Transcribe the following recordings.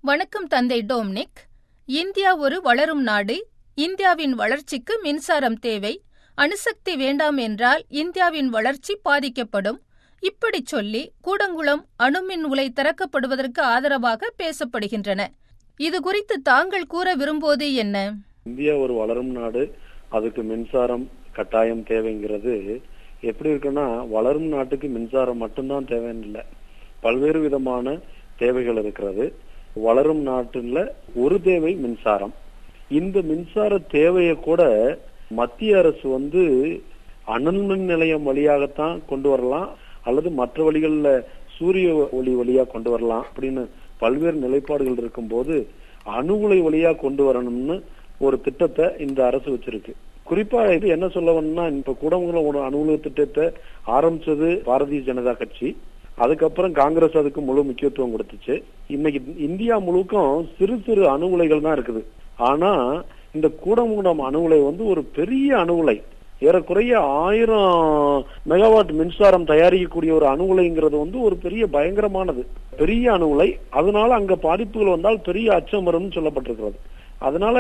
வணக்கம் தந்தை Dominic India ஒரு வளரும் நாடு இந்தியாவின் வளர்ச்சிக்கு மின்சாரம் தேவை அணுசக்தி வேண்டாம் என்றால் இந்தியாவின் வளர்ச்சி பாதிக்கப்படும் இப்படி சொல்லி கூடங்குளம் அணுமின் உலை திறக்கப்படுவதற்கு ஆதரவாக பேசப்படுகின்றன இது குறித்து தாங்கள் கூற விரும்புவது என்ன இந்தியா ஒரு வளரும் நாடு அதுக்கு மின்சாரம் கட்டாயம் தேவைங்கிறது எப்படி இருக்குன்னா வளரும் நாட்டுக்கு மின்சாரம் மட்டும்தான் தேவைன்னு இல்லை பல்வேறு விதமான தேவைகள் இருக்கிறது வளரும் நாட்டுல ஒரு தேவை மின்சாரம் இந்த மின்சார தேவையை கூட மத்திய அரசு வந்து அனல் மின் நிலையம் வழியாகத்தான் கொண்டு வரலாம் அல்லது மற்ற வழிகளில் சூரிய ஒளி வழியா கொண்டு வரலாம் அப்படின்னு பல்வேறு நிலைப்பாடுகள் இருக்கும்போது அணு உலை வழியா கொண்டு வரணும்னு ஒரு திட்டத்தை இந்த அரசு வச்சிருக்கு குறிப்பா இது என்ன சொல்ல வேணும்னா இப்ப கூடங்குளம் ஒரு அணு உலை திட்டத்தை ஆரம்பிச்சது பாரதிய ஜனதா கட்சி அதுக்கப்புறம் காங்கிரஸ் அதுக்கு முழு முக்கியத்துவம் கொடுத்துச்சு இன்னைக்கு இந்தியா முழுக்கும் சிறு சிறு அணு உலைகள் தான் இருக்குது ஆனா இந்த கூடங்குளம் அணு உலை வந்து ஒரு பெரிய அணு உலை ஏறக்குறைய ஆயிரம் மெகாவாட் மின்சாரம் தயாரிக்கக்கூடிய ஒரு அணு உலைங்கிறது வந்து ஒரு பெரிய பயங்கரமானது பெரிய அணு உலை அதனால அங்க பாதிப்புகள் வந்தால் பெரிய அச்சம் வரும்னு சொல்லப்பட்டிருக்கிறது அதனால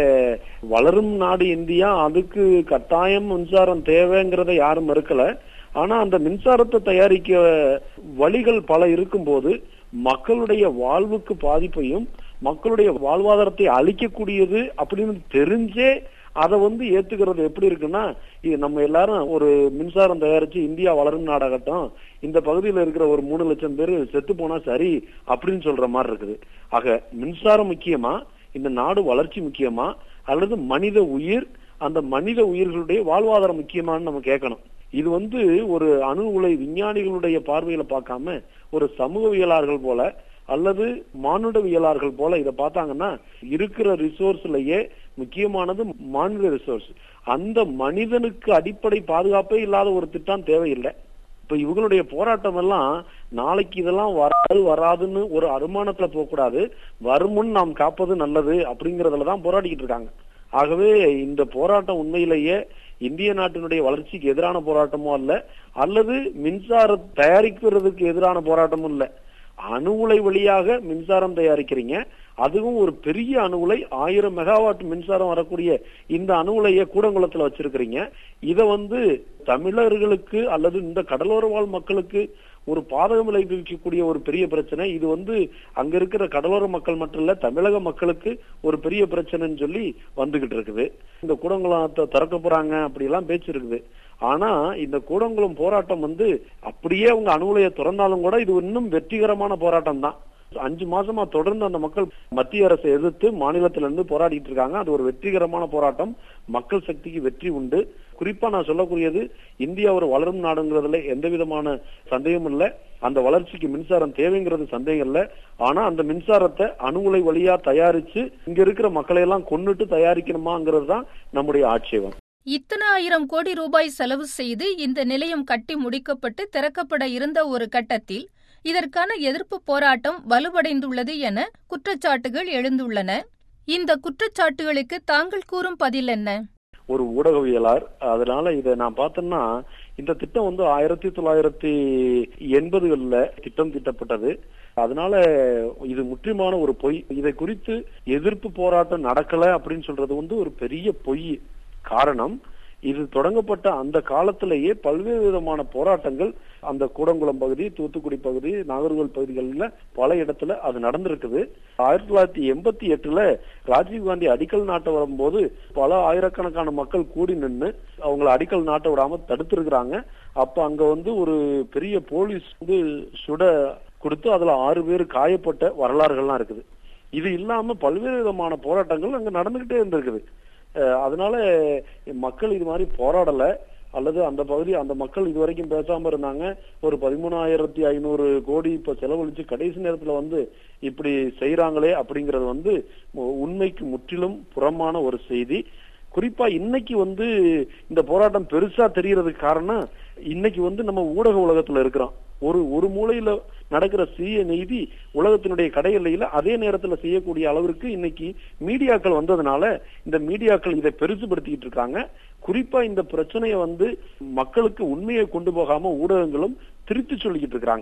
வளரும் நாடு இந்தியா அதுக்கு கட்டாயம் மின்சாரம் தேவைங்கிறத யாரும் மறுக்கல ஆனா அந்த மின்சாரத்தை தயாரிக்க வழிகள் பல இருக்கும்போது மக்களுடைய வாழ்வுக்கு பாதிப்பையும் மக்களுடைய வாழ்வாதாரத்தை அழிக்கக்கூடியது அப்படின்னு தெரிஞ்சே அதை வந்து ஏத்துக்கிறது எப்படி இருக்குன்னா இது நம்ம எல்லாரும் ஒரு மின்சாரம் தயாரிச்சு இந்தியா வளரும் நாடாகட்டும் இந்த பகுதியில் இருக்கிற ஒரு மூணு லட்சம் பேர் செத்து போனா சரி அப்படின்னு சொல்ற மாதிரி இருக்குது ஆக மின்சாரம் முக்கியமா இந்த நாடு வளர்ச்சி முக்கியமா அல்லது மனித உயிர் அந்த மனித உயிர்களுடைய வாழ்வாதாரம் முக்கியமான்னு நம்ம கேட்கணும் இது வந்து ஒரு அணு உலை விஞ்ஞானிகளுடைய பார்வையில பார்க்காம ஒரு சமூகவியலாளர்கள் போல அல்லது மானுடவியலாளர்கள் போல இதை பார்த்தாங்கன்னா இருக்கிற ரிசோர்ஸ்லயே முக்கியமானது மாநில ரிசோர்ஸ் அந்த மனிதனுக்கு அடிப்படை பாதுகாப்பே இல்லாத ஒரு திட்டம் தேவையில்லை இப்ப இவங்களுடைய போராட்டம் எல்லாம் நாளைக்கு இதெல்லாம் வராது வராதுன்னு ஒரு அனுமானத்துல போக கூடாது வருமுன் நாம் காப்பது நல்லது அப்படிங்கறதுலதான் போராடிக்கிட்டு இருக்காங்க ஆகவே இந்த போராட்டம் உண்மையிலேயே இந்திய நாட்டினுடைய வளர்ச்சிக்கு எதிரான போராட்டமோ அல்ல அல்லது மின்சார தயாரிக்கிறதுக்கு எதிரான போராட்டமும் இல்ல அணு உலை வழியாக மின்சாரம் தயாரிக்கிறீங்க அதுவும் ஒரு பெரிய அணு உலை ஆயிரம் மெகாவாட் மின்சாரம் வரக்கூடிய இந்த அணு உலையை கூடங்குளத்துல வச்சிருக்கிறீங்க இத வந்து தமிழர்களுக்கு அல்லது இந்த கடலோர வாழ் மக்களுக்கு ஒரு பாதகம் விளைவிக்கக்கூடிய ஒரு பெரிய பிரச்சனை இது வந்து அங்க இருக்கிற கடலோர மக்கள் மட்டும் இல்ல தமிழக மக்களுக்கு ஒரு பெரிய பிரச்சனைன்னு சொல்லி வந்துகிட்டு இருக்குது இந்த கூடங்குளத்தை திறக்க போறாங்க அப்படி எல்லாம் பேச்சு இருக்குது ஆனா இந்த கூடங்குளம் போராட்டம் வந்து அப்படியே அவங்க அணுகுலையை திறந்தாலும் கூட இது இன்னும் வெற்றிகரமான போராட்டம் தான் அஞ்சு மாசமா தொடர்ந்து அந்த மக்கள் மத்திய அரசை எதிர்த்து மாநிலத்தில இருந்து போராடிட்டு இருக்காங்க அது ஒரு வெற்றிகரமான போராட்டம் மக்கள் சக்திக்கு வெற்றி உண்டு குறிப்பா நான் சொல்லக்கூடியது இந்தியா ஒரு வளரும் நாடுங்கிறதுல எந்த விதமான சந்தேகமும் இல்ல அந்த வளர்ச்சிக்கு மின்சாரம் தேவைங்கிறது சந்தேகம் இல்ல ஆனா அந்த மின்சாரத்தை அணுகுலை வழியா தயாரிச்சு இங்க இருக்கிற மக்களை எல்லாம் கொன்னுட்டு தயாரிக்கணுமாங்கிறது தான் நம்முடைய ஆட்சேபம் இத்தனை ஆயிரம் கோடி ரூபாய் செலவு செய்து இந்த நிலையம் கட்டி முடிக்கப்பட்டு திறக்கப்பட இருந்த ஒரு கட்டத்தில் இதற்கான எதிர்ப்பு போராட்டம் வலுவடைந்துள்ளது என குற்றச்சாட்டுகள் எழுந்துள்ளன இந்த குற்றச்சாட்டுகளுக்கு தாங்கள் கூறும் பதில் என்ன ஒரு ஊடகவியலார் அதனால இதை நான் பார்த்தேன்னா இந்த திட்டம் வந்து ஆயிரத்தி தொள்ளாயிரத்தி எண்பதுகள்ல திட்டம் திட்டப்பட்டது அதனால இது முற்றிலுமான ஒரு பொய் இதை குறித்து எதிர்ப்பு போராட்டம் நடக்கல அப்படின்னு சொல்றது வந்து ஒரு பெரிய பொய் காரணம் இது தொடங்கப்பட்ட அந்த காலத்திலேயே பல்வேறு விதமான போராட்டங்கள் அந்த கூடங்குளம் பகுதி தூத்துக்குடி பகுதி நாகர்கோவில் பகுதிகளில் பல இடத்துல அது நடந்திருக்குது ஆயிரத்தி தொள்ளாயிரத்தி எண்பத்தி எட்டுல ராஜீவ்காந்தி அடிக்கல் நாட்ட வரும்போது பல ஆயிரக்கணக்கான மக்கள் கூடி நின்று அவங்கள அடிக்கல் நாட்ட விடாம தடுத்திருக்கிறாங்க அப்ப அங்க வந்து ஒரு பெரிய போலீஸ் வந்து சுட கொடுத்து அதுல ஆறு பேர் காயப்பட்ட வரலாறுகள்லாம் இருக்குது இது இல்லாம பல்வேறு விதமான போராட்டங்கள் அங்க நடந்துகிட்டே இருந்திருக்குது அதனால மக்கள் இது மாதிரி போராடல அல்லது அந்த பகுதி அந்த மக்கள் இது வரைக்கும் பேசாம இருந்தாங்க ஒரு பதிமூணாயிரத்தி ஐநூறு கோடி இப்ப செலவழிச்சு கடைசி நேரத்துல வந்து இப்படி செய்யறாங்களே அப்படிங்கறது வந்து உண்மைக்கு முற்றிலும் புறமான ஒரு செய்தி குறிப்பா இன்னைக்கு வந்து இந்த போராட்டம் பெருசா தெரியறதுக்கு காரணம் இன்னைக்கு வந்து நம்ம ஊடக உலகத்துல இருக்கிறோம் ஒரு ஒரு மூலையில நடக்கிற சிறிய நீதி உலகத்தினுடைய கடையெல்லையில அதே நேரத்துல செய்யக்கூடிய அளவிற்கு இன்னைக்கு மீடியாக்கள் வந்ததுனால இந்த மீடியாக்கள் இதை பெருசுபடுத்திக்கிட்டு இருக்காங்க குறிப்பா இந்த பிரச்சனையை வந்து மக்களுக்கு உண்மையை கொண்டு போகாம ஊடகங்களும் திருத்தி சொல்லிக்கிட்டு இருக்கிறாங்க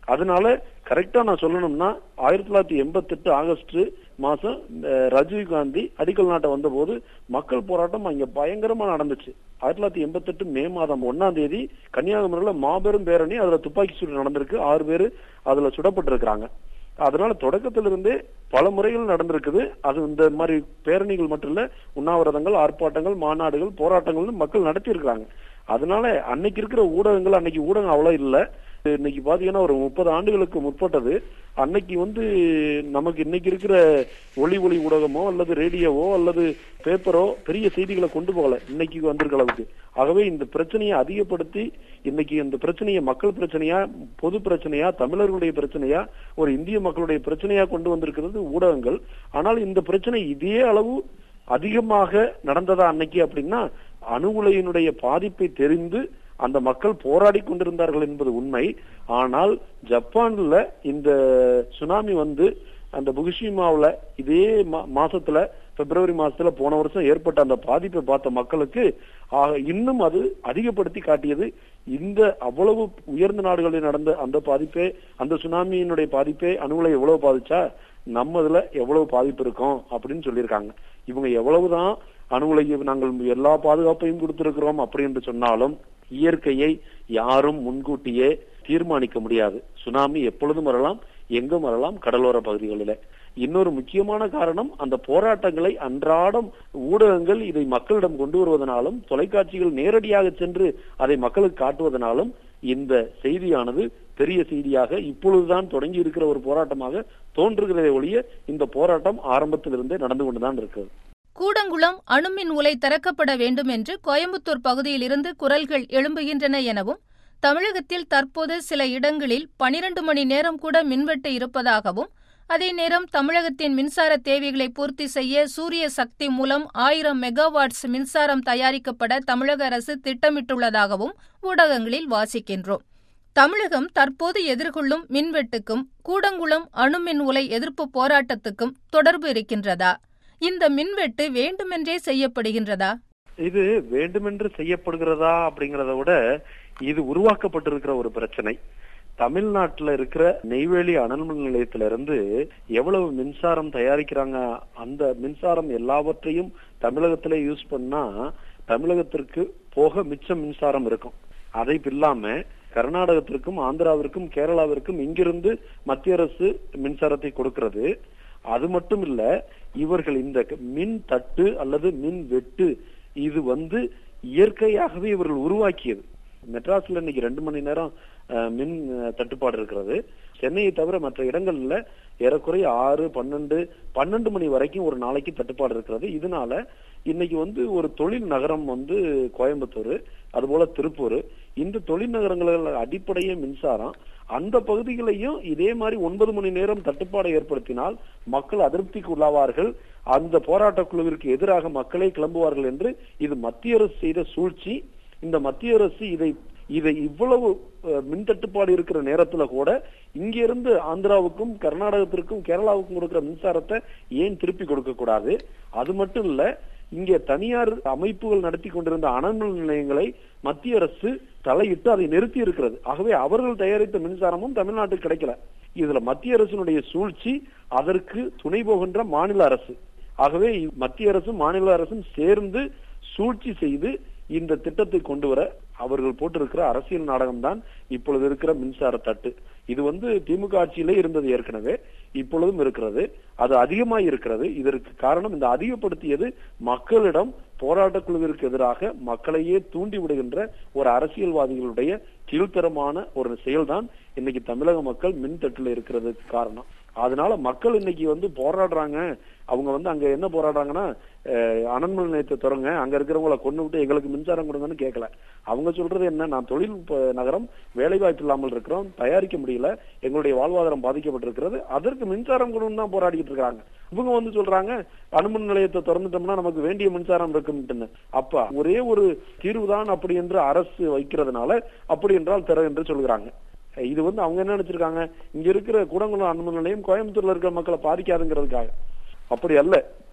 அதனால கரெக்டா நான் சொல்லணும்னா ஆயிரத்தி தொள்ளாயிரத்தி எண்பத்தி எட்டு ஆகஸ்ட் மாசம் ராஜீவ் காந்தி அடிக்கல் நாட்டை வந்தபோது மக்கள் போராட்டம் அங்க பயங்கரமா நடந்துச்சு ஆயிரத்தி தொள்ளாயிரத்தி எண்பத்தி எட்டு மே மாதம் ஒன்னாம் தேதி கன்னியாகுமரியில மாபெரும் பேரணி அதுல துப்பாக்கி சூடு நடந்திருக்கு ஆறு பேர் அதுல சுடப்பட்டிருக்கிறாங்க அதனால தொடக்கத்திலிருந்தே பல முறைகள் நடந்திருக்குது அது இந்த மாதிரி பேரணிகள் மட்டும் இல்ல உண்ணாவிரதங்கள் ஆர்ப்பாட்டங்கள் மாநாடுகள் போராட்டங்கள்னு மக்கள் நடத்தி இருக்கிறாங்க அதனால அன்னைக்கு இருக்கிற ஊடகங்கள் அன்னைக்கு ஊடகம் அவ்வளவு இல்ல இன்னைக்கு பாத்தீங்கன்னா ஒரு முப்பது ஆண்டுகளுக்கு முற்பட்டது அன்னைக்கு வந்து நமக்கு இன்னைக்கு இருக்கிற ஒளி ஒளி ஊடகமோ அல்லது ரேடியோவோ அல்லது பேப்பரோ பெரிய செய்திகளை கொண்டு போகல இன்னைக்கு வந்திருக்க அளவுக்கு ஆகவே இந்த பிரச்சனையை அதிகப்படுத்தி இன்னைக்கு இந்த பிரச்சனையை மக்கள் பிரச்சனையா பொது பிரச்சனையா தமிழர்களுடைய பிரச்சனையா ஒரு இந்திய மக்களுடைய பிரச்சனையா கொண்டு வந்திருக்கிறது ஊடகங்கள் ஆனால் இந்த பிரச்சனை இதே அளவு அதிகமாக நடந்ததா அன்னைக்கு அப்படின்னா அணு உலையினுடைய பாதிப்பை தெரிந்து அந்த மக்கள் போராடி கொண்டிருந்தார்கள் என்பது உண்மை ஆனால் ஜப்பான்ல இந்த சுனாமி வந்து அந்த புகுஷிமாவுல இதே மாசத்துல பிப்ரவரி மாசத்துல போன வருஷம் ஏற்பட்ட அந்த பாதிப்பை பார்த்த மக்களுக்கு இன்னும் அது அதிகப்படுத்தி காட்டியது இந்த அவ்வளவு உயர்ந்த நாடுகளில் நடந்த அந்த பாதிப்பே அந்த சுனாமியினுடைய பாதிப்பே அணுகுலை எவ்வளவு பாதிச்சா நம்ம இதுல எவ்வளவு பாதிப்பு இருக்கும் அப்படின்னு சொல்லியிருக்காங்க இவங்க எவ்வளவுதான் அணுகுலை நாங்கள் எல்லா பாதுகாப்பையும் கொடுத்திருக்கிறோம் அப்படி என்று சொன்னாலும் இயற்கையை யாரும் முன்கூட்டியே தீர்மானிக்க முடியாது சுனாமி எப்பொழுதும் வரலாம் எங்கும் வரலாம் கடலோர பகுதிகளில இன்னொரு முக்கியமான காரணம் அந்த போராட்டங்களை அன்றாடம் ஊடகங்கள் இதை மக்களிடம் கொண்டு வருவதனாலும் தொலைக்காட்சிகள் நேரடியாக சென்று அதை மக்களுக்கு காட்டுவதனாலும் இந்த செய்தியானது பெரிய செய்தியாக இப்பொழுதுதான் தொடங்கி இருக்கிற ஒரு போராட்டமாக தோன்றுகிறதே ஒழிய இந்த போராட்டம் ஆரம்பத்திலிருந்தே நடந்து கொண்டுதான் இருக்கிறது கூடங்குளம் அணுமின் உலை திறக்கப்பட வேண்டும் என்று கோயம்புத்தூர் பகுதியில் இருந்து குரல்கள் எழும்புகின்றன எனவும் தமிழகத்தில் தற்போது சில இடங்களில் பனிரண்டு மணி நேரம் கூட மின்வெட்டு இருப்பதாகவும் அதே நேரம் தமிழகத்தின் மின்சார தேவைகளை பூர்த்தி செய்ய சூரிய சக்தி மூலம் ஆயிரம் மெகாவாட்ஸ் மின்சாரம் தயாரிக்கப்பட தமிழக அரசு திட்டமிட்டுள்ளதாகவும் ஊடகங்களில் வாசிக்கின்றோம் தமிழகம் தற்போது எதிர்கொள்ளும் மின்வெட்டுக்கும் கூடங்குளம் அணுமின் உலை எதிர்ப்பு போராட்டத்துக்கும் தொடர்பு இருக்கின்றதா இந்த மின்வெட்டு வேண்டுமென்றே செய்யப்படுகின்றதா இது வேண்டுமென்று செய்யப்படுகிறதா அப்படிங்கறத விட இது உருவாக்கப்பட்டிருக்கிற ஒரு பிரச்சனை தமிழ்நாட்டுல இருக்கிற நெய்வேலி அனல்மின் நிலையத்திலிருந்து எவ்வளவு மின்சாரம் தயாரிக்கிறாங்க அந்த மின்சாரம் எல்லாவற்றையும் தமிழகத்திலே யூஸ் பண்ணா தமிழகத்திற்கு போக மிச்சம் மின்சாரம் இருக்கும் அதை இல்லாம கர்நாடகத்திற்கும் ஆந்திராவிற்கும் கேரளாவிற்கும் இங்கிருந்து மத்திய அரசு மின்சாரத்தை கொடுக்கிறது அது மட்டும் இல்ல இவர்கள் இந்த மின் தட்டு அல்லது மின் வெட்டு இது வந்து இயற்கையாகவே இவர்கள் உருவாக்கியது மெட்ராஸ்ல இன்னைக்கு ரெண்டு மணி நேரம் மின் தட்டுப்பாடு இருக்கிறது சென்னையை தவிர மற்ற இடங்கள்ல ஏறக்குறைய ஆறு பன்னெண்டு பன்னெண்டு மணி வரைக்கும் ஒரு நாளைக்கு தட்டுப்பாடு இருக்கிறது இதனால இன்னைக்கு வந்து ஒரு தொழில் நகரம் வந்து கோயம்புத்தூர் அதுபோல திருப்பூர் இந்த தொழில் நகரங்கள் அடிப்படையே மின்சாரம் அந்த பகுதிகளையும் இதே மாதிரி ஒன்பது மணி நேரம் தட்டுப்பாடை ஏற்படுத்தினால் மக்கள் அதிருப்திக்கு உள்ளாவார்கள் அந்த போராட்ட குழுவிற்கு எதிராக மக்களே கிளம்புவார்கள் என்று இது மத்திய அரசு செய்த சூழ்ச்சி இந்த மத்திய அரசு இதை இதை இவ்வளவு மின் தட்டுப்பாடு இருக்கிற நேரத்துல கூட இங்க இருந்து ஆந்திராவுக்கும் கர்நாடகத்திற்கும் கேரளாவுக்கும் கொடுக்கிற மின்சாரத்தை ஏன் திருப்பி கொடுக்க கூடாது அது மட்டும் இல்ல இங்கே தனியார் அமைப்புகள் நடத்தி கொண்டிருந்த அனல்மின் நிலையங்களை மத்திய அரசு தலையிட்டு அதை நிறுத்தி இருக்கிறது ஆகவே அவர்கள் தயாரித்த மின்சாரமும் தமிழ்நாட்டுக்கு கிடைக்கல இதுல மத்திய அரசினுடைய சூழ்ச்சி அதற்கு துணை போகின்ற மாநில அரசு ஆகவே மத்திய அரசும் மாநில அரசும் சேர்ந்து சூழ்ச்சி செய்து இந்த திட்டத்தை கொண்டு வர அவர்கள் போட்டிருக்கிற அரசியல் நாடகம் தான் இப்பொழுது இருக்கிற மின்சார தட்டு இது வந்து திமுக ஆட்சியிலே இருந்தது ஏற்கனவே இப்பொழுதும் இருக்கிறது அது அதிகமாய் இருக்கிறது இதற்கு காரணம் இந்த அதிகப்படுத்தியது மக்களிடம் போராட்ட குழுவிற்கு எதிராக மக்களையே தூண்டி விடுகின்ற ஒரு அரசியல்வாதிகளுடைய கீழ்த்தரமான ஒரு செயல்தான் இன்னைக்கு தமிழக மக்கள் மின் தட்டுல இருக்கிறதுக்கு காரணம் அதனால மக்கள் இன்னைக்கு வந்து போராடுறாங்க அவங்க வந்து அங்க என்ன போராடுறாங்கன்னா அனல்மின் நிலையத்தை தொடங்க அங்க இருக்கிறவங்களை கொண்டு விட்டு எங்களுக்கு மின்சாரம் கொடுங்கன்னு கேட்கல அவங்க சொல்றது என்ன நான் தொழில் நகரம் வேலை வாய்ப்பு இல்லாமல் இருக்கிறோம் தயாரிக்க முடியல எங்களுடைய வாழ்வாதாரம் பாதிக்கப்பட்டிருக்கிறது அதற்கு மின்சாரம் கொடுன்னு தான் போராடிட்டு இருக்காங்க இவங்க வந்து சொல்றாங்க அணுமின் நிலையத்தை திறந்துட்டோம்னா நமக்கு வேண்டிய மின்சாரம் இருக்குன்னு அப்ப ஒரே ஒரு தீர்வுதான் அப்படி என்று அரசு வைக்கிறதுனால அப்படி என்றால் தர என்று சொல்கிறாங்க இது வந்து அவங்க என்ன நினைச்சிருக்காங்க இங்க இருக்கிற கூடங்குளம் அணுமின் நிலையம் கோயம்புத்தூர்ல இருக்கிற மக்களை பாதிக்காதுங்கிறதுக்காக அப்படி அல்ல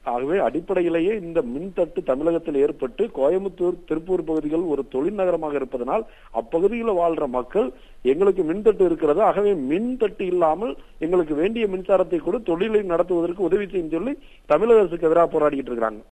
ஆகவே அடிப்படையிலேயே இந்த மின்தட்டு தமிழகத்தில் ஏற்பட்டு கோயம்புத்தூர் திருப்பூர் பகுதிகள் ஒரு தொழில் நகரமாக இருப்பதனால் அப்பகுதியில் வாழ்ற மக்கள் எங்களுக்கு மின்தட்டு இருக்கிறது ஆகவே மின்தட்டு இல்லாமல் எங்களுக்கு வேண்டிய மின்சாரத்தை கூட தொழிலை நடத்துவதற்கு உதவி செய்யும் சொல்லி தமிழக அரசுக்கு எதிராக போராடிக்கிட்டு இருக்கிறாங்க